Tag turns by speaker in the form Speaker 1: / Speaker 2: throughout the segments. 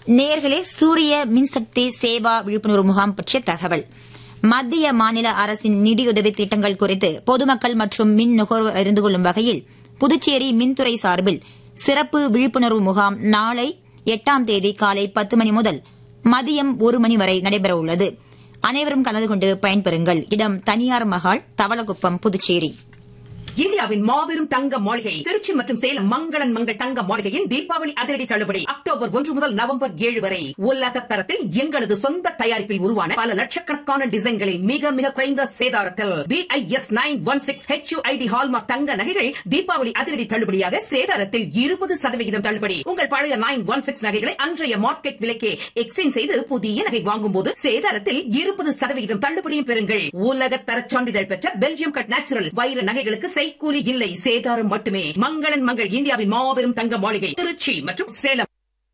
Speaker 1: நேர்களே சூரிய மின்சக்தி சேவா விழிப்புணர்வு முகாம் பற்றிய தகவல் மத்திய மாநில அரசின் நிதியுதவி திட்டங்கள் குறித்து பொதுமக்கள் மற்றும் மின் நுகர்வோர் அறிந்து கொள்ளும் வகையில் புதுச்சேரி மின்துறை சார்பில் சிறப்பு விழிப்புணர்வு முகாம் நாளை எட்டாம் தேதி காலை பத்து மணி முதல் மதியம் ஒரு மணி வரை நடைபெறவுள்ளது அனைவரும் கலந்து கொண்டு பயன்பெறுங்கள் இடம் தனியார் மகால் தவளகுப்பம் புதுச்சேரி
Speaker 2: இந்தியாவின் மாபெரும் தங்க மாளிகை திருச்சி மற்றும் சேலம் மங்களன் மங்கள் தங்க மாளிகையின் தீபாவளி அதிரடி தள்ளுபடி அக்டோபர் ஒன்று முதல் நவம்பர் ஏழு வரை உலக தரத்தில் எங்களது சொந்த தயாரிப்பில் உருவான பல லட்சக்கணக்கான டிசைன்களில் மிக மிக குறைந்த சேதாரத்தில் BIS nine one six HUID hallmark தங்க நகைகள் தீபாவளி அதிரடி தள்ளுபடியாக சேதாரத்தில் இருபது சதவிகிதம் தள்ளுபடி உங்கள் பழைய நைன் ஒன் சிக்ஸ் நகைகளை அன்றைய மார்க்கெட் விலைக்கே எக்ஸ்சேஞ்ச் செய்து புதிய நகை வாங்கும் போது சேதாரத்தில் இருபது சதவிகிதம் தள்ளுபடியும் பெறுங்கள் உலக தரச் சான்றிதழ் பெற்ற பெல்ஜியம் கட் நேச்சுரல் வைர நகைகளுக்கு செய்கூலி இல்லை சேதாரம் மட்டுமே மங்களன் மங்கள் இந்தியாவின் மாபெரும் தங்க மாளிகை திருச்சி மற்றும் சேலம்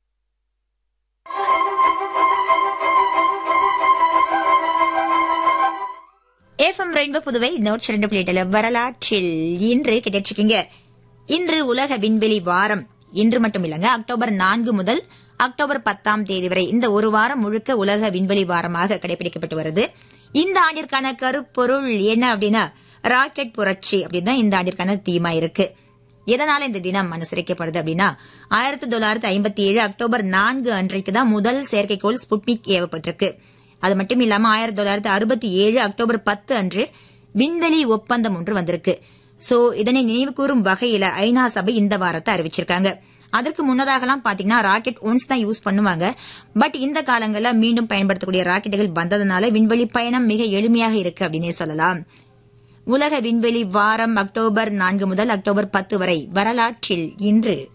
Speaker 1: எஃப்எம் ரெயின்போ புதுவை நூற்றி ரெண்டு புள்ளி வரலாற்றில் இன்று கிடைச்சிருக்கீங்க இன்று உலக விண்வெளி வாரம் இன்று மட்டும் இல்லங்க அக்டோபர் நான்கு முதல் அக்டோபர் பத்தாம் தேதி வரை இந்த ஒரு வாரம் முழுக்க உலக விண்வெளி வாரமாக கடைபிடிக்கப்பட்டு வருது இந்த ஆண்டிற்கான கருப்பொருள் என்ன அப்படின்னா ராக்கெட் புரட்சி அப்படின்னு தான் இந்த ஆண்டிற்கான தீமா இருக்கு எதனால இந்த தினம் அனுசரிக்கப்படுது அப்படின்னா ஆயிரத்தி தொள்ளாயிரத்தி ஐம்பத்தி ஏழு அக்டோபர் நான்கு அன்றைக்கு தான் முதல் செயற்கைக்கோள் ஸ்புட்னிக் ஏவப்பட்டிருக்கு அது மட்டும் இல்லாம ஆயிரத்தி தொள்ளாயிரத்தி அறுபத்தி ஏழு அக்டோபர் பத்து அன்று விண்வெளி ஒப்பந்தம் ஒன்று வந்திருக்கு சோ இதனை நினைவு கூறும் வகையில ஐநா சபை இந்த வாரத்தை அறிவிச்சிருக்காங்க அதற்கு முன்னதாகலாம் பாத்தீங்கன்னா ராக்கெட் ஒன்ஸ் தான் யூஸ் பண்ணுவாங்க பட் இந்த காலங்கள்ல மீண்டும் பயன்படுத்தக்கூடிய ராக்கெட்டுகள் வந்ததுனால விண்வெளி பயணம் மிக எளிமையாக இருக்கு அப்படின்னே சொல்லலாம் உலக விண்வெளி வாரம் அக்டோபர் நான்கு முதல் அக்டோபர் பத்து வரை வரலாற்றில் இன்று